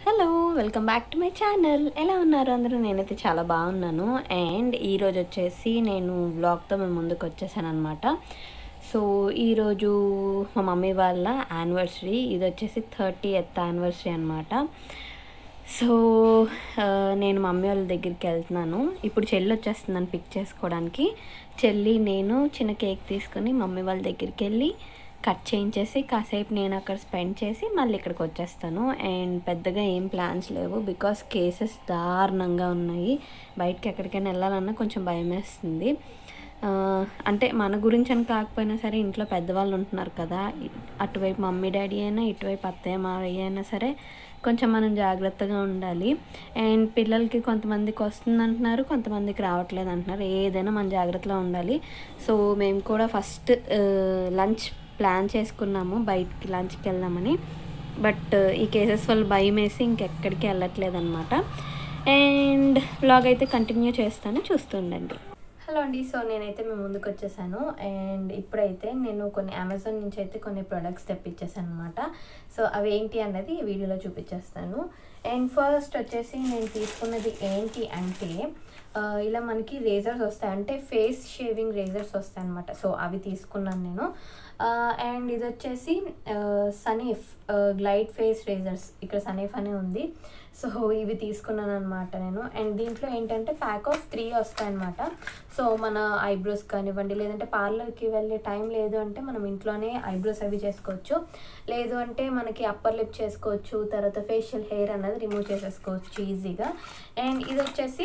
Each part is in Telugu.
hello welcome back to my channel ఎలా ఉన్నారు అందరూ నేనైతే చాలా బాగున్నాను అండ్ ఈరోజు వచ్చేసి నేను వ్లాగ్తో మేము ముందుకు వచ్చేసాను అనమాట సో ఈరోజు మా మమ్మీ వాళ్ళ యానివర్సరీ ఇది వచ్చేసి థర్టీ ఎత్ యానివర్సరీ అనమాట సో ఆ, నేను మమ్మీ వాళ్ళ దగ్గరికి వెళ్తున్నాను ఇప్పుడు చెల్లి వచ్చేస్తుందని పిక్ చేసుకోవడానికి చెల్లి నేను చిన్న కేక్ తీసుకొని మమ్మీ వాళ్ళ దగ్గరికి వెళ్ళి కట్ చేయించేసి కాసేపు నేను అక్కడ స్పెండ్ చేసి మళ్ళీ ఇక్కడికి వచ్చేస్తాను అండ్ పెద్దగా ఏం ప్లాన్స్ లేవు బికాస్ కేసెస్ దారుణంగా ఉన్నాయి బయటకి ఎక్కడికైనా వెళ్ళాలన్నా కొంచెం భయం వేస్తుంది ఆ, అంటే మన గురించి అని కాకపోయినా సరే ఇంట్లో పెద్దవాళ్ళు ఉంటున్నారు కదా ఇ- అటువైపు మమ్మీ డాడీ అయినా ఇటువైపు అత్తయ్య మావయ్య అయినా సరే కొంచెం మనం జాగ్రత్తగా ఉండాలి అండ్ పిల్లలకి కొంతమందికి వస్తుంది అంటున్నారు కొంతమందికి రావట్లేదు అంటున్నారు ఏదైనా మన జాగ్రత్తలో ఉండాలి సో మేము కూడా ఫస్ట్ లంచ్ ప్లాన్ చేసుకున్నాము బయటికి లంచ్కి వెళ్దామని బట్ ఈ కేసెస్ వల్ల భయం వేసి ఇంకెక్కడికి వెళ్ళట్లేదు అనమాట అండ్ బ్లాగ్ అయితే కంటిన్యూ చేస్తాను చూస్తుండండి హలో అండి సో నేనైతే మేము ముందుకు వచ్చేసాను అండ్ ఇప్పుడైతే నేను కొన్ని అమెజాన్ నుంచి అయితే కొన్ని ప్రొడక్ట్స్ తెప్పించేసాను అనమాట సో అవి ఏంటి అన్నది ఈ వీడియోలో చూపించేస్తాను అండ్ ఫస్ట్ వచ్చేసి నేను తీసుకున్నది ఏంటి అంటే ఆ, ఇలా మనకి రేజర్స్ వస్తాయి అంటే ఫేస్ షేవింగ్ రేజర్స్ వస్తాయి అనమాట సో అవి తీసుకున్నాను నేను అండ్ ఇది వచ్చేసి సనీఫ్ గ్లైడ్ ఫేస్ రేజర్స్ ఇక్కడ సనీఫ్ అనే ఉంది సో ఇవి తీసుకున్నాను అనమాట నేను అండ్ దీంట్లో ఏంటంటే ప్యాక్ ఆఫ్ త్రీ వస్తాయి అనమాట సో మన ఐబ్రోస్ కానివ్వండి లేదంటే పార్లర్కి వెళ్ళే టైం లేదు అంటే మనం ఇంట్లోనే ఐబ్రోస్ అవి చేసుకోవచ్చు లేదు అంటే మనకి అప్పర్ లిప్ చేసుకోవచ్చు తర్వాత ఫేషియల్ హెయిర్ అన్నది రిమూవ్ చేసేసుకోవచ్చు ఈజీగా అండ్ ఇది వచ్చేసి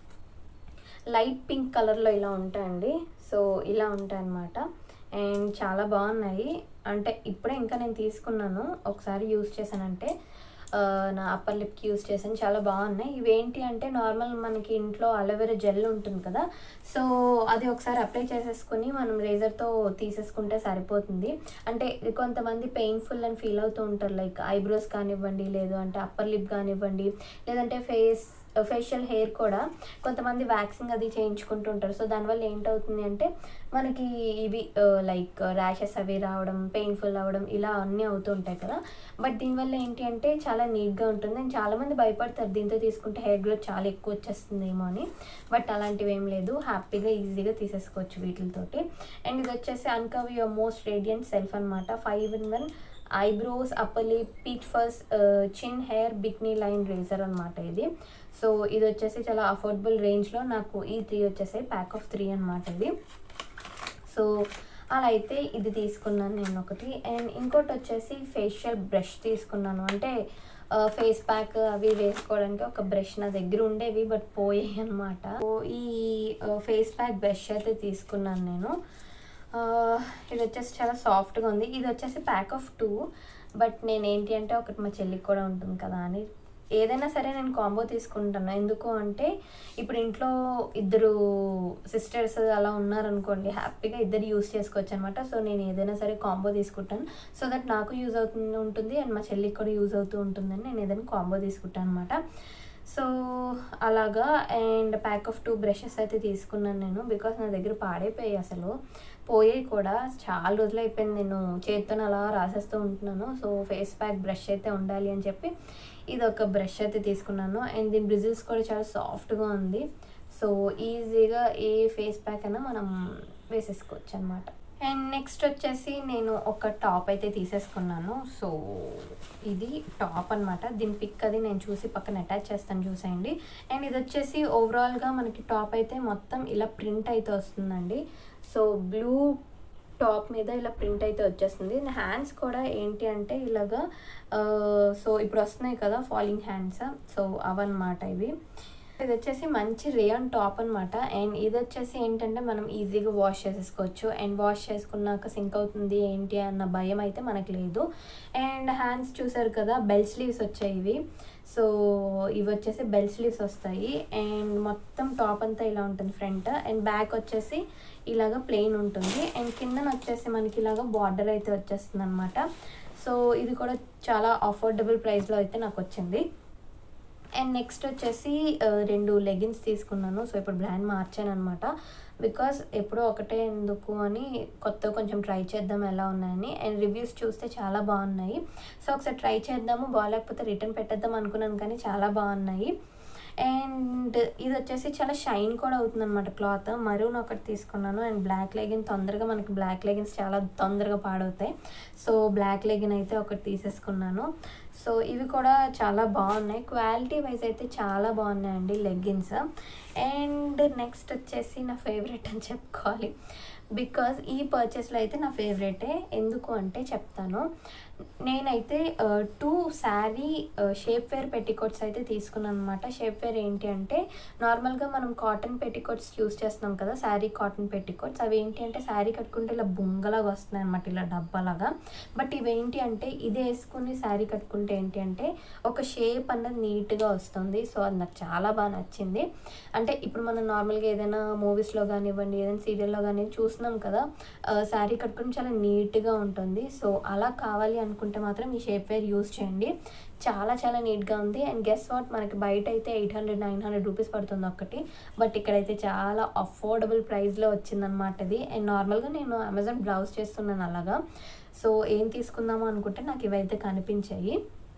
లైట్ పింక్ కలర్లో ఇలా ఉంటాయండి సో ఇలా ఉంటాయి అన్నమాట అండ్ చాలా బాగున్నాయి అంటే ఇప్పుడే ఇంకా నేను తీసుకున్నాను ఒకసారి యూస్ చేశానంటే ఆ, నా అప్పర్ లిప్కి యూస్ చేశాను చాలా బాగున్నాయి ఇవేంటి అంటే నార్మల్ మనకి ఇంట్లో అలోవెరా జెల్ ఉంటుంది కదా సో అది ఒకసారి అప్లై చేసేసుకుని మనం రేజర్తో తీసేసుకుంటే సరిపోతుంది అంటే కొంతమంది పెయిన్ఫుల్ అని ఫీల్ అవుతూ ఉంటారు లైక్ ఐబ్రోస్ కానివ్వండి లేదు అంటే అప్పర్ లిప్ కానివ్వండి లేదంటే ఫేస్ ఫేషియల్ హెయిర్ కూడా కొంతమంది వ్యాక్సింగ్ అది చేయించుకుంటూ ఉంటారు సో దానివల్ల ఏంటవుతుంది అంటే మనకి ఇవి లైక్ ర్యాషెస్ అవి రావడం పెయిన్ఫుల్ అవ్వడం ఇలా అన్నీ అవుతూ ఉంటాయి కదా బట్ దీనివల్ల ఏంటి అంటే చాలా నీట్గా ఉంటుంది అండ్ చాలామంది భయపడతారు దీంతో తీసుకుంటే హెయిర్ గ్రోత్ చాలా ఎక్కువ వచ్చేస్తుందేమో అని బట్ అలాంటివి ఏం లేదు హ్యాపీగా ఈజీగా తీసేసుకోవచ్చు వీటితోటి అండ్ ఇది వచ్చేసి uncover your most radiant self అనమాట five in one eyebrows upper lip పీట్ first chin hair bikini line razor అనమాట ఇది సో ఇది వచ్చేసి చాలా అఫోర్డబుల్ రేంజ్లో నాకు ఈ త్రీ వచ్చేసాయి ప్యాక్ ఆఫ్ త్రీ అనమాట ఇది సో అలా అయితే ఇది తీసుకున్నాను నేను ఒకటి అండ్ ఇంకోటి వచ్చేసి ఫేషియల్ బ్రష్ తీసుకున్నాను అంటే ఫేస్ ప్యాక్ అవి వేసుకోవడానికి ఒక బ్రష్ నా దగ్గర ఉండేవి బట్ పోయాయి అనమాట ఈ ఫేస్ ప్యాక్ బ్రష్ అయితే తీసుకున్నాను నేను ఆ, ఇది వచ్చేసి చాలా సాఫ్ట్గా ఉంది ఇది వచ్చేసి ప్యాక్ ఆఫ్ టూ బట్ నేను ఏంటి అంటే ఒకటి మా చెల్లికి కూడా ఉంటుంది కదా అని ఏదైనా సరే నేను కాంబో తీసుకుంటాను ఎందుకు అంటే ఇప్పుడు ఇంట్లో ఇద్దరు సిస్టర్స్ అలా ఉన్నారనుకోండి హ్యాపీగా ఇద్దరు యూస్ చేసుకోవచ్చు అనమాట సో నేను ఏదైనా సరే కాంబో తీసుకుంటాను సో దట్ నాకు యూజ్ అవుతుంది ఉంటుంది అండ్ మా చెల్లికి కూడా యూజ్ అవుతూ ఉంటుందని నేను ఏదైనా కాంబో తీసుకుంటాను అనమాట సో అలాగా and pack of two brushes అయితే తీసుకున్నాను నేను బికాస్ నా దగ్గర పాడైపోయాయి అసలు పోయాయి కూడా చాలా రోజులు అయిపోయింది నేను చేతితో అలా రాసేస్తూ ఉంటున్నాను సో ఫేస్ ప్యాక్ బ్రష్ అయితే ఉండాలి అని చెప్పి ఇది ఒక బ్రష్ అయితే తీసుకున్నాను అండ్ దీని బ్రిజిల్స్ కూడా చాలా సాఫ్ట్గా ఉంది సో ఈజీగా ఏ ఫేస్ ప్యాక్ అయినా మనం వేసేసుకోవచ్చు అనమాట అండ్ నెక్స్ట్ వచ్చేసి నేను ఒక టాప్ అయితే తీసేసుకున్నాను సో ఇది టాప్ అనమాట దీని పిక్ అది నేను చూసి పక్కన అటాచ్ చేస్తాను చూసేయండి అండ్ ఇది వచ్చేసి ఓవరాల్గా మనకి టాప్ అయితే మొత్తం ఇలా ప్రింట్ అయితే వస్తుందండి సో బ్లూ టాప్ మీద ఇలా ప్రింట్ అయితే వచ్చేస్తుంది హ్యాండ్స్ కూడా ఏంటి అంటే ఇలాగా ఆ, సో ఇప్పుడు వస్తున్నాయి కదా ఫాలింగ్ హ్యాండ్స్ సో అవన్నమాట ఇవి ఇది వచ్చేసి మంచి రేయన్ టాప్ అనమాట అండ్ ఇది వచ్చేసి ఏంటంటే మనం ఈజీగా వాష్ చేసేసుకోవచ్చు అండ్ వాష్ చేసుకున్నాక సింక్ అవుతుంది ఏంటి అన్న భయం అయితే మనకు లేదు అండ్ హ్యాండ్స్ చూసారు కదా బెల్ స్లీవ్స్ వచ్చాయి ఇవి సో ఇవి వచ్చేసి బెల్ స్లీవ్స్ వస్తాయి అండ్ మొత్తం టాప్ అంతా ఇలా ఉంటుంది ఫ్రంట్ అండ్ బ్యాక్ వచ్చేసి ఇలాగ ప్లెయిన్ ఉంటుంది అండ్ కిందన వచ్చేసి మనకి ఇలాగ బార్డర్ అయితే వచ్చేస్తుంది అనమాట సో ఇది కూడా చాలా అఫోర్డబుల్ ప్రైస్లో అయితే నాకు వచ్చింది అండ్ నెక్స్ట్ వచ్చేసి ఆ, రెండు లెగిన్స్ తీసుకున్నాను సో ఇప్పుడు బ్రాండ్ మార్చాను అనమాట బికాస్ ఎప్పుడో ఒకటే ఎందుకు అని కొత్త కొంచెం ట్రై చేద్దాం ఎలా ఉన్నాయని అండ్ రివ్యూస్ చూస్తే చాలా బాగున్నాయి సో ఒకసారి ట్రై చేద్దాము బాగాలేకపోతే రిటర్న్ పెట్టేద్దాం అనుకున్నాను కానీ చాలా బాగున్నాయి అండ్ ఇది వచ్చేసి చాలా షైన్ కూడా అవుతుంది అనమాట క్లాత్ మరూన్ ఒకటి తీసుకున్నాను అండ్ బ్లాక్ లెగిన్ తొందరగా మనకి బ్లాక్ లెగిన్స్ చాలా తొందరగా పాడవుతాయి సో బ్లాక్ లెగిన్ అయితే ఒకటి తీసేసుకున్నాను సో ఇవి కూడా చాలా బాగున్నాయి క్వాలిటీ వైజ్ అయితే చాలా బాగున్నాయండి లెగ్గిన్స్ అండ్ నెక్స్ట్ వచ్చేసి నా ఫేవరెట్ అని చెప్పుకోవాలి బికాజ్ ఈ పర్చేస్లో అయితే నా ఫేవరెటే ఎందుకు అంటే చెప్తాను నేనైతే two sari shapewear petticoats అయితే తీసుకున్నాను అనమాట షేప్ వేర్ ఏంటి అంటే నార్మల్గా మనం కాటన్ పెట్టికోట్స్ యూస్ చేస్తున్నాం కదా శారీ కాటన్ పెట్టికోట్స్ అవి ఏంటి అంటే శారీ కట్టుకుంటే ఇలా బొంగలాగా వస్తున్నాయి అనమాట ఇలా డబ్బాలాగా బట్ ఇవేంటి అంటే ఇది వేసుకుని శారీ కట్టుకుంటే ఏంటి అంటే ఒక షేప్ అన్నది నీట్గా వస్తుంది సో అది నాకు చాలా బాగా నచ్చింది అంటే ఇప్పుడు మనం నార్మల్గా ఏదైనా మూవీస్లో కానివ్వండి ఏదైనా సీరియల్లో కానీ చూస్తున్నాం కదా శారీ కట్టుకుని చాలా నీట్గా ఉంటుంది సో అలా కావాలి అనుకుంటే మాత్రం ఈ షేప్ వేర్ యూస్ చేయండి చాలా చాలా నీట్గా ఉంది అండ్ గెస్ వాట్ మనకి బయట అయితే eight hundred nine hundred rupees పడుతుంది ఒక్కటి బట్ ఇక్కడైతే చాలా అఫోర్డబుల్ ప్రైస్లో వచ్చిందనమాట ఇది అండ్ నార్మల్గా నేను అమెజాన్ బ్రౌజ్ చేస్తున్నాను అలాగా సో ఏం తీసుకుందాము అనుకుంటే నాకు ఇవైతే కనిపించాయి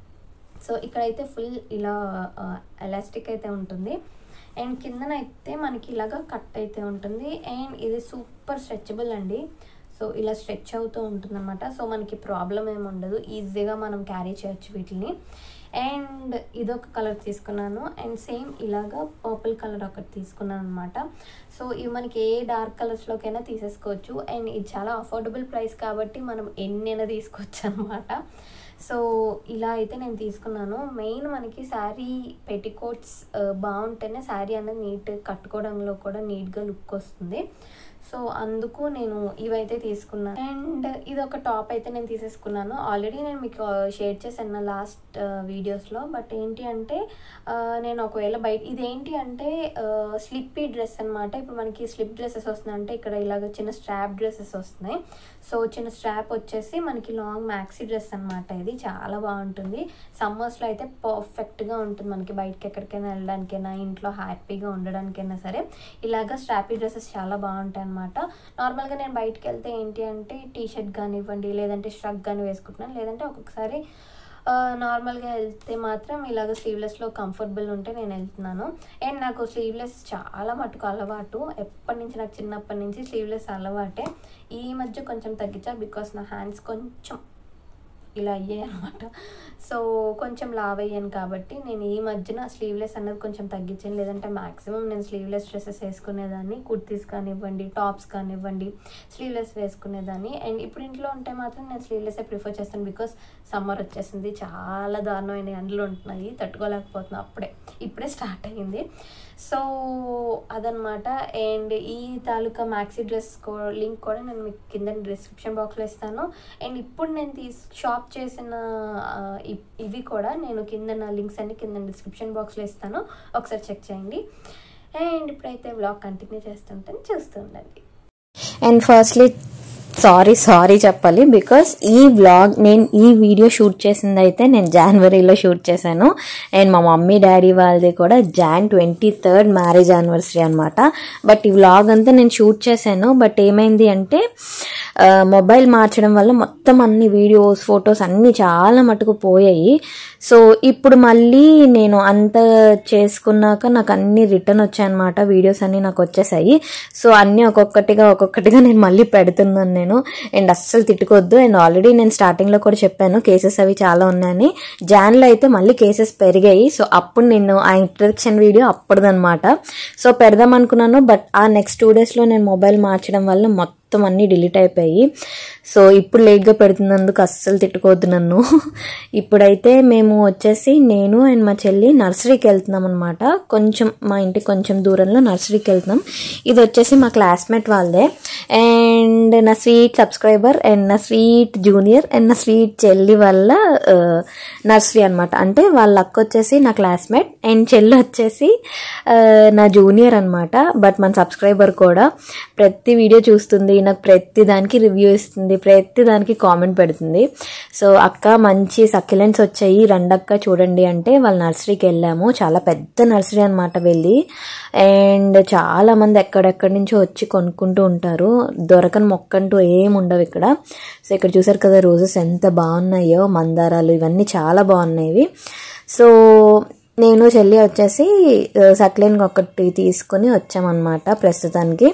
సో ఇక్కడైతే ఫుల్ ఇలా ఎలాస్టిక్ అయితే ఉంటుంది అండ్ కిందనైతే మనకి ఇలాగా కట్ అయితే ఉంటుంది అండ్ ఇది సూపర్ స్ట్రెచబుల్ అండి సో ఇలా స్ట్రెచ్ అవుతూ ఉంటుందన్నమాట సో మనకి ప్రాబ్లం ఏమి ఉండదు ఈజీగా మనం క్యారీ చేయొచ్చు వీటిని అండ్ ఇదొక కలర్ తీసుకున్నాను అండ్ సేమ్ ఇలాగా పర్పుల్ కలర్ ఒకటి తీసుకున్నాను అనమాట సో ఇవి మనకి ఏ డార్క్ కలర్స్లోకైనా తీసేసుకోవచ్చు అండ్ ఇది చాలా అఫోర్డబుల్ ప్రైస్ కాబట్టి మనం ఎన్నైనా తీసుకోవచ్చు అనమాట సో ఇలా అయితే నేను తీసుకున్నాను మెయిన్ మనకి శారీ పెట్టికోట్స్ బాగుంటేనే శారీ అనేది నీట్ కట్టుకోవడంలో కూడా నీట్గా లుక్ వస్తుంది సో అందుకు నేను ఇవైతే తీసుకున్నాను అండ్ ఇది ఒక టాప్ అయితే నేను తీసేసుకున్నాను ఆల్రెడీ నేను మీకు షేర్ చేశాను లాస్ట్ వీడియోస్లో బట్ ఏంటి అంటే ఆ, నేను ఒకవేళ బయట ఇదేంటి అంటే స్లిప్పీ డ్రెస్ అనమాట ఇప్పుడు మనకి స్లిప్ డ్రెస్సెస్ వస్తున్నాయి అంటే ఇక్కడ ఇలాగ చిన్న స్ట్రాప్ డ్రెస్సెస్ వస్తున్నాయి సో చిన్న స్ట్రాప్ వచ్చేసి మనకి లాంగ్ మ్యాక్సీ డ్రెస్ అనమాట ఇది చాలా బాగుంటుంది సమ్మర్స్లో అయితే పర్ఫెక్ట్గా ఉంటుంది మనకి బయటకి ఎక్కడికైనా వెళ్ళడానికైనా ఇంట్లో హ్యాపీగా ఉండడానికైనా సరే ఇలాగ స్ట్రాపీ డ్రెస్సెస్ చాలా బాగుంటాయి అనమాట నార్మల్గా నేను బయటకు వెళ్తే ఏంటి అంటే టీ షర్ట్ కానివ్వండి లేదంటే స్ట్రక్ కానీ వేసుకుంటున్నాను లేదంటే ఒక్కొక్కసారి ఆ, నార్మల్గా వెళ్తే మాత్రం ఇలాగ స్లీవ్లెస్లో కంఫర్టబుల్ ఉంటే నేను వెళ్తున్నాను అండ్ నాకు స్లీవ్లెస్ చాలా మటుకు అలవాటు ఎప్పటి నుంచి నాకు చిన్నప్పటి నుంచి స్లీవ్లెస్ అలవాటే ఈ మధ్య కొంచెం తగ్గించా బికాస్ నా హ్యాండ్స్ కొంచెం ఇలా అయ్యాయి అనమాట సో కొంచెం లావ్ అయ్యాను కాబట్టి నేను ఈ మధ్యన స్లీవ్లెస్ అనేది కొంచెం తగ్గించాను లేదంటే మాక్సిమం నేను స్లీవ్లెస్ డ్రెస్సెస్ వేసుకునేదాన్ని కుర్తీస్ కానివ్వండి టాప్స్ కానివ్వండి స్లీవ్లెస్ వేసుకునేదాన్ని అండ్ ఇప్పుడు ఇంట్లో ఉంటే మాత్రం నేను స్లీవ్లెస్ ప్రిఫర్ చేస్తాను బికాస్ సమ్మర్ వచ్చేసింది చాలా దారుణమైన ఎండలు ఉంటున్నాయి తట్టుకోలేకపోతున్నాను అప్పుడే ఇప్పుడే స్టార్ట్ అయ్యింది సో అదనమాట అండ్ ఈ తాలూకా మ్యాక్సీ డ్రెస్ లింక్ కూడా నేను మీకు కింద డిస్క్రిప్షన్ బాక్స్లో ఇస్తాను అండ్ ఇప్పుడు నేను తీసి షాప్ చేసిన ఆ, ఇ- ఇవి కూడా నేను కింద నా లింక్స్ అన్ని కింద డిస్క్రిప్షన్ బాక్స్లో ఇస్తాను ఒకసారి చెక్ చేయండి అండ్ ఇప్పుడైతే వ్లాగ్ కంటిన్యూ చేస్తుంటాను చూస్తూ ఉండండి అండ్ ఫస్ట్లీ సారీ సారీ చెప్పాలి బికాస్ ఈ వ్లాగ్ నేను ఈ వీడియో షూట్ చేసింది అయితే నేను జనవరిలో షూట్ చేశాను అండ్ మా మమ్మీ డాడీ వాళ్ళది కూడా June twenty third marriage anniversary అనమాట బట్ ఈ వ్లాగ్ అంతా నేను షూట్ చేశాను బట్ ఏమైంది అంటే మొబైల్ మార్చడం వల్ల మొత్తం అన్ని వీడియోస్ ఫొటోస్ అన్నీ చాలా మటుకు పోయాయి సో ఇప్పుడు మళ్ళీ నేను అంత చేసుకున్నాక నాకు అన్ని రిటర్న్ వచ్చాయన్నమాట వీడియోస్ అన్నీ నాకు వచ్చేసాయి సో అన్నీ ఒక్కొక్కటిగా ఒక్కొక్కటిగా నేను మళ్ళీ పెడుతున్నాను నేను అండ్ అస్సలు తిట్టుకోవద్దు అండ్ ఆల్రెడీ నేను స్టార్టింగ్లో కూడా చెప్పాను కేసెస్ అవి చాలా ఉన్నాయని జాన్లో అయితే మళ్ళీ కేసెస్ పెరిగాయి సో అప్పుడు నేను ఆ ఇంట్రడక్షన్ వీడియో అప్పుడుదనమాట సో పెడదాం అనుకున్నాను బట్ ఆ నెక్స్ట్ టూ డేస్లో నేను మొబైల్ మార్చడం వల్ల మొత్తం మొత్తం అన్నీ డిలీట్ అయిపోయి సో ఇప్పుడు లేట్గా పెడుతున్నందుకు అస్సలు తిట్టుకోవద్దు నన్ను ఇప్పుడైతే మేము వచ్చేసి నేను అండ్ మా చెల్లి నర్సరీకి వెళ్తున్నాం అనమాట కొంచెం మా ఇంటికి కొంచెం దూరంలో నర్సరీకి వెళ్తున్నాం ఇది వచ్చేసి మా క్లాస్మేట్ వాళ్ళదే అండ్ నా స్వీట్ సబ్స్క్రైబర్ అండ్ నా స్వీట్ జూనియర్ అండ్ నా స్వీట్ చెల్లి వల్ల నర్సరీ అనమాట అంటే వాళ్ళ అక్క వచ్చేసి నా క్లాస్మేట్ అండ్ చెల్లి వచ్చేసి ఆ, నా జూనియర్ అనమాట బట్ మన సబ్స్క్రైబర్ కూడా ప్రతి వీడియో చూస్తుంది నాకు ప్రతి దానికి రివ్యూ ఇస్తుంది ప్రతి దానికి కామెంట్ పెడుతుంది సో అక్క మంచి సక్యులెంట్స్ వచ్చాయి రండక్క చూడండి అంటే వాళ్ళ నర్సరీకి వెళ్ళాము చాలా పెద్ద నర్సరీ అనమాట వెళ్ళి అండ్ చాలా మంది ఎక్కడెక్కడి నుంచో వచ్చి కొనుక్కుంటూ ఉంటారు దొరకని మొక్క అంటూ ఏం ఉండవు ఇక్కడ సో ఇక్కడ చూసారు కదా రోజెస్ ఎంత బాగున్నాయో మందారాలు ఇవన్నీ చాలా బాగున్నాయి సో నేను చెల్లి వచ్చేసి సక్లెన్ ఒకటి తీసుకుని వచ్చామన్నమాట ప్రస్తుతానికి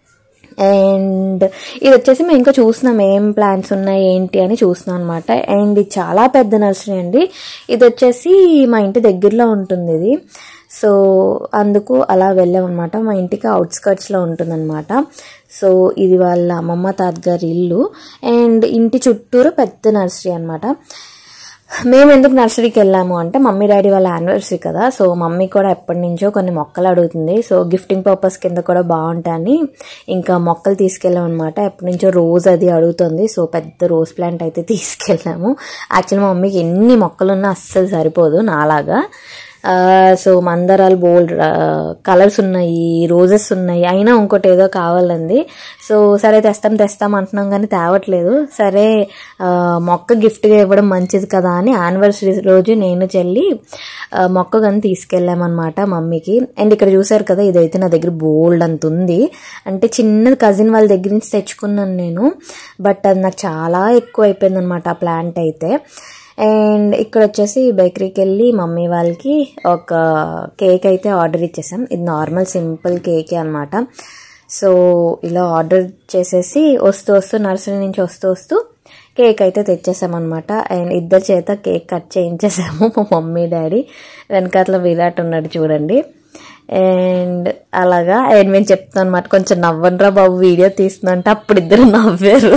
అండ్ ఇది వచ్చేసి మేము ఇంకా చూస్తున్నాం ఏం ప్లాన్స్ ఉన్నాయి ఏంటి అని చూస్తున్నాం అనమాట అండ్ ఇది చాలా పెద్ద నర్సరీ అండి ఇది వచ్చేసి మా ఇంటి దగ్గరలో ఉంటుంది ఇది సో అందుకు అలా వెళ్ళామన్నమాట మా ఇంటికి అవుట్స్కర్ట్స్లో ఉంటుందన్నమాట సో ఇది వాళ్ళ అమ్మమ్మ తాతగారి ఇల్లు అండ్ ఇంటి చుట్టూరు పెద్ద నర్సరీ అనమాట మేము ఎందుకు నర్సరీకి వెళ్ళాము అంటే మమ్మీ డాడీ వాళ్ళ యానివర్సరీ కదా సో మమ్మీ కూడా ఎప్పటి నుంచో కొన్ని మొక్కలు అడుగుతుంది సో గిఫ్టింగ్ పర్పస్ కింద కూడా బాగుంటాయని ఇంకా మొక్కలు తీసుకెళ్ళాం అనమాట ఎప్పటి నుంచో రోజ్ అది అడుగుతుంది సో పెద్ద రోజ్ ప్లాంట్ అయితే తీసుకెళ్ళాము యాక్చువల్లీ మా మమ్మీకి ఎన్ని మొక్కలు ఉన్నా అస్సలు సరిపోదు నాలాగా సో మందారాలు బోల్డ్ కలర్స్ ఉన్నాయి రోజెస్ ఉన్నాయి అయినా ఇంకోటి ఏదో కావాలంది సో సరే తెస్తాం తెస్తాం అంటున్నాం కానీ తేవట్లేదు సరే మొక్క గిఫ్ట్గా ఇవ్వడం మంచిది కదా అని యానివర్సరీ రోజు నేను చెల్లి మొక్క కానీ తీసుకెళ్ళామన్నమాట మమ్మీకి అండ్ ఇక్కడ చూసారు కదా ఇదైతే నా దగ్గర బోల్డ్ అంత ఉంది అంటే చిన్నది కజిన్ వాళ్ళ దగ్గర నుంచి తెచ్చుకున్నాను నేను బట్ అది నాకు చాలా ఎక్కువ అయిపోయింది అనమాట ఆ ప్లాంట్ అయితే అండ్ ఇక్కడ వచ్చేసి బేకరీకి వెళ్ళి మమ్మీ వాళ్ళకి ఒక కేక్ అయితే ఆర్డర్ ఇచ్చేసాం ఇది నార్మల్ సింపుల్ కేకే అనమాట సో ఇలా ఆర్డర్ చేసేసి వస్తూ వస్తూ నర్సరీ నుంచి వస్తూ వస్తూ కేక్ అయితే తెచ్చేసామన్నమాట అండ్ ఇద్దరు చేత కేక్ కట్ చేయించేసాము మా మమ్మీ డాడీ వెనకాతల విరాట్ ఉన్నాడు చూడండి అండ్ అలాగా అండ్ మేము చెప్తాం అనమాట కొంచెం నవ్వండ్రా బాబు వీడియో తీస్తున్నా అంటే అప్పుడు ఇద్దరు నవ్వారు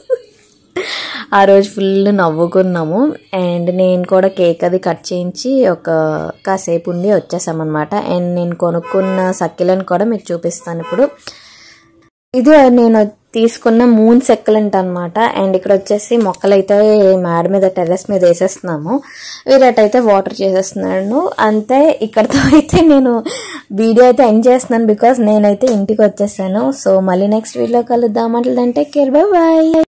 ఆ రోజు ఫుల్ నవ్వుకున్నాము అండ్ నేను కూడా కేక్ అది కట్ చేయించి ఒక కాసేపు ఉండి వచ్చేసామన్నమాట అండ్ నేను కొనుక్కున్న సక్కిలను కూడా మీకు చూపిస్తాను ఇప్పుడు ఇది నేను తీసుకున్న మూన్ సెక్కలెంట్ అనమాట అండ్ ఇక్కడ వచ్చేసి మొక్కలైతే మేడ మీద టెర్రస్ మీద వేసేస్తున్నాము వీరటైతే వాటర్ చేసేస్తున్నాను అంతే ఇక్కడతో అయితే నేను వీడియో అయితే ఎండ్ చేస్తున్నాను బికాస్ నేనైతే ఇంటికి వచ్చేసాను సో మళ్ళీ నెక్స్ట్ వీడియో కలుద్దాం అంటే కేర్ బై బాయ్